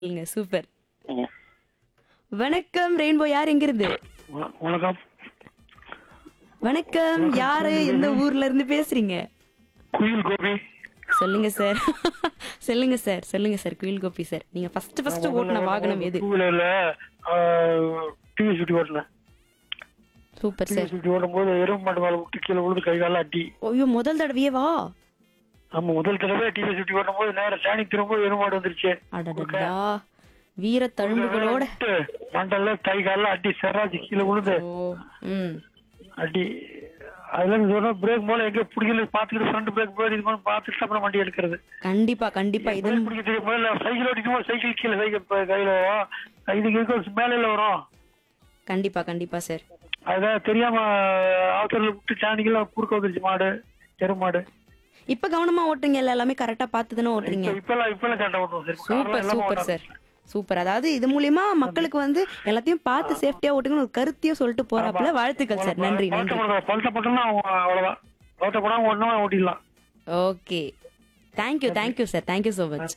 இல்லைங்க சூப்பர் ம். வணக்கம் ரெயின்போ யார் எங்கிருந்து வண- வணக்கம் வணக்கம் யாரு எந்த ஊர்ல இருந்து பேசுறீங்க குயில் கோபி சொல்லுங்க சார் சொல்லுங்க சார் சொல்லுங்க சார் குயில் கோபி சார் நீங்க ஃபர்ஸ்ட் ஃபர்ஸ்ட் ஓட்டுன வாகனம் எது டூ வீலர்ல டிவி சுட்டி ஓட்டினேன் சூப்பர் டிவி சார் சுட்டி ஓட்டும் போது எறும்பு மாட்டு மேல விட்டு கீழே விழுந்து கை கால அடி ஐயோ முதல் தடவையே வா நம்ம முதல் தடவை டிவி சுட்டி ஓட்டும் போது நேரம் டேனிக் திரும்ப எறும்பு மாடு வந்துருச்சு அடடா வீர தழும்புகளோட விட்டு மண்டல்ல கை கால அடி செராஜ் கீழே விழுந்து ஓ ம் அடி அதுல இருந்து சொன்னா பிரேக் போல எங்க பிடிக்கல பாத்துக்கிட்டு ஃப்ரண்ட் பிரேக் போய் இது மாதிரி பாத்துட்டு அப்புறம் வண்டி எடுக்கிறது கண்டிப்பா கண்டிப்பா இது பிரேக் பிடிக்க தெரியும் முதல்ல சைக்கிள் ஓட்டிக்கும் போது சைக்கிள் கீழே சைக்கிள் ப- கையில வரும். இதுக்கு இருக்க மேல வரும் கண்டிப்பா கண்டிப்பா சார் அதான் தெரியாம அவசரில் விட்டு டேனிக்கெல்லாம் குறுக்க வந்துருச்சு மாடு தெரு மாடு இப்ப கவனமா ஓட்டுறீங்க இல்ல எல்லாமே கரெக்டா பார்த்து தானே ஓட்டுறீங்க இப்ப- இப்பெல்லாம் இப்பெல்லாம் கரெக்டா ஓட்டுவோம் sir super super sir super அதாவது இது மூலியமா மக்களுக்கு வந்து எல்லாத்தையும் பார்த்து சேஃப்டியா ஓட்டுங்கன்னு ஒரு கருத்தையும் சொல்லிட்டு போறாப்புல வாழ்த்துக்கள் சார் நன்றி நன்றி பழக்கப்பட்டோம்னா அவ்வளவுதான் பழக்கப்படாம ஒன்றும் ஓட்டிடலாம் okay thank you thank you sir thank you so much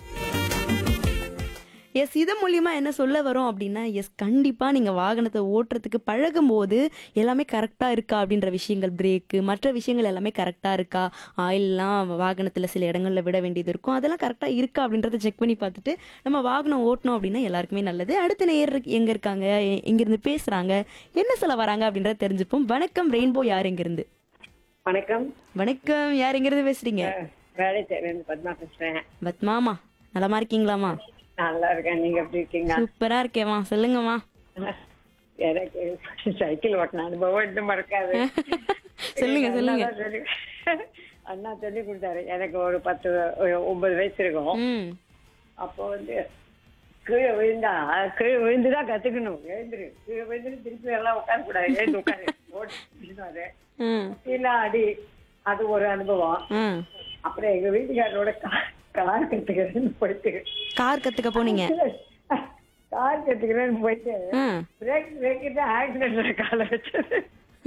yes இது மூலியமா என்ன சொல்ல வரோம் அப்படின்னா எஸ் கண்டிப்பா நீங்க வாகனத்தை ஓட்டுறதுக்கு பழகும் போது எல்லாமே கரெக்டா இருக்கா அப்படின்ற விஷயங்கள் பிரேக்கு மற்ற விஷயங்கள் எல்லாமே கரெக்டா இருக்கா ஆயில்லாம் வாகனத்துல சில இடங்கள்ல விட வேண்டியது இருக்கும் அதெல்லாம் கரெக்டா இருக்கா அப்படின்றத செக் பண்ணி பார்த்துட்டு நம்ம வாகனம் ஓட்டணும் அப்படின்னா எல்லாருக்குமே நல்லது அடுத்த நேர் எங்க இருக்காங்க எ- எங்கிருந்து பேசுறாங்க என்ன சொல்ல வராங்க அப்படின்றத தெரிஞ்சுப்போம் வணக்கம் ரெயின்போ யார் எங்கிருந்து வணக்கம் வணக்கம் யார் எங்கிருந்து பேசுறீங்க வேலை செய்யறேன் பத்மா பேசுறேன் பத்மாமா நலமா இருக்கீங்களாமா நல்லா இருக்கேன் நீங்க எப்படி இருக்கீங்க சூப்பரா இருக்கேம்மா சொல்லுங்கம்மா எனக்கு சைக்கிள் ஓட்டின அனுபவம் இன்னும் மறக்காது சொல்லுங்க சொல்லுங்க அண்ணா தான் சொல்லி- அண்ணா சொல்லி கொடுத்தாரு எனக்கு ஒரு பத்து ஒரு ஒன்பது வயசு இருக்கும் ம் அப்போ வந்து கீழே விழுந்தா கீழே விழுந்துதான் கத்துக்கணும் எழுந்துரு கீழே விழுந்து திருப்பி எல்லாம் உட்கார கூடாது எழுந்து உட்காரு ஓட்டு ம் கீழே அடி அது ஒரு அனுபவம் ம் அப்புறம் எங்க வீட்டுக்காரரோட கார் கார் கத்துக்கிறேன்னு போயிட்டு கார் கத்துக்க போனீங்க கார் கத்துக்கிறேன்னு போயிட்டு ம் பிரேக் பிரேக்கிட்டு ஆக்சிடென்ட்ல காலை வச்சது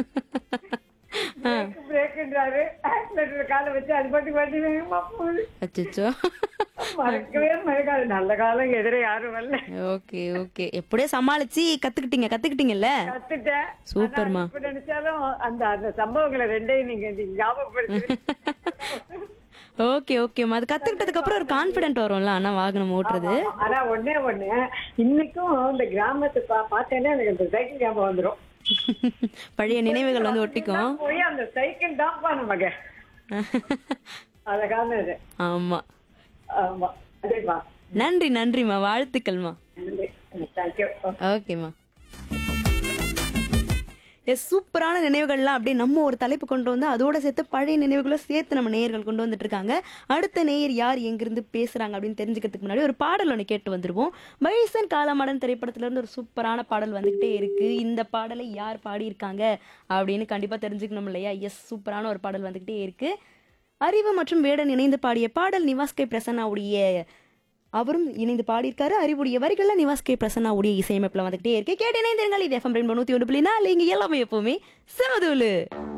பிரேக்ன்றாரு ஆக்சிடென்ட்ல காலை வச்சு அது பாட்டு வண்டி வேகமா போகுது அச்சோ மறக்கவே மறக்காது நல்ல காலம் எதிரே யாரும் வரல ஓகே ஓகே எப்படியோ சமாளிச்சு கத்துக்கிட்டீங்க கத்துக்கிட்டீங்கல்ல கத்துட்டேன் சூப்பர்மா. ஆனா இப்ப நினைச்சாலும் அந்த அந்த சம்பவங்களை ரெண்டையும் நீங்க நீங்க ஞாபகப்படுத்தி ஓகே ஓகேம்மா அது கத்துக்கிட்டதுக்கு அப்புறம் ஒரு கான்பிடென்ட் வரும்ல ஆனா வாகனம் ஓட்டுறது ஆனா ஒண்ணே ஒண்ணு இன்னைக்கும் இந்த கிராமத்தை பா- பார்த்தேன்னா எனக்கு அந்த சைக்கிள் ஞாபகம் வந்துரும் பழைய நினைவுகள் வந்து ஒட்டிக்கும் போய் அந்த சைக்கிள் தான்ப்பா நமக்கு அழகான இது ஆமா ஆமா அதேப்பா நன்றி நன்றிம்மா வாழ்த்துக்கள்மா தேங்க்யூ ஓகேம்மா எஸ் சூப்பரான நினைவுகள்லாம் அப்படியே நம்ம ஒரு தலைப்பு கொண்டு வந்து அதோட சேர்த்து பழைய நினைவுகளை சேர்த்து நம்ம நேயர்கள் கொண்டு வந்துட்டு இருக்காங்க அடுத்த நேயர் யார் எங்கிருந்து பேசுறாங்க அப்படின்னு தெரிஞ்சுக்கிறதுக்கு முன்னாடி ஒரு பாடல் ஒன்று கேட்டு வந்துருவோம் பைசன் காலமாடன் திரைப்படத்துல இருந்து ஒரு சூப்பரான பாடல் வந்துகிட்டே இருக்கு இந்த பாடலை யார் பாடியிருக்காங்க அப்படின்னு கண்டிப்பா தெரிஞ்சுக்கணும் இல்லையா எஸ் சூப்பரான ஒரு பாடல் வந்துகிட்டே இருக்கு அறிவு மற்றும் வேடன் இணைந்து பாடிய பாடல் நிவாஸ் கே பிரசன்னாவுடைய அவரும் இணைந்து பாடியிருக்காரு அறிவுடைய வரிகள்ல நிவாஸ் கே பிரசன்னாவுடைய இசையமைப்புல வந்துகிட்டே இருக்கு கேட்டு இணைந்திருங்கள் இது எஃப்எம் ரெண்டு நூத்தி ஒன்று புள்ளி நாலு இங்க எல்லாமே எப்பவுமே செமதூலு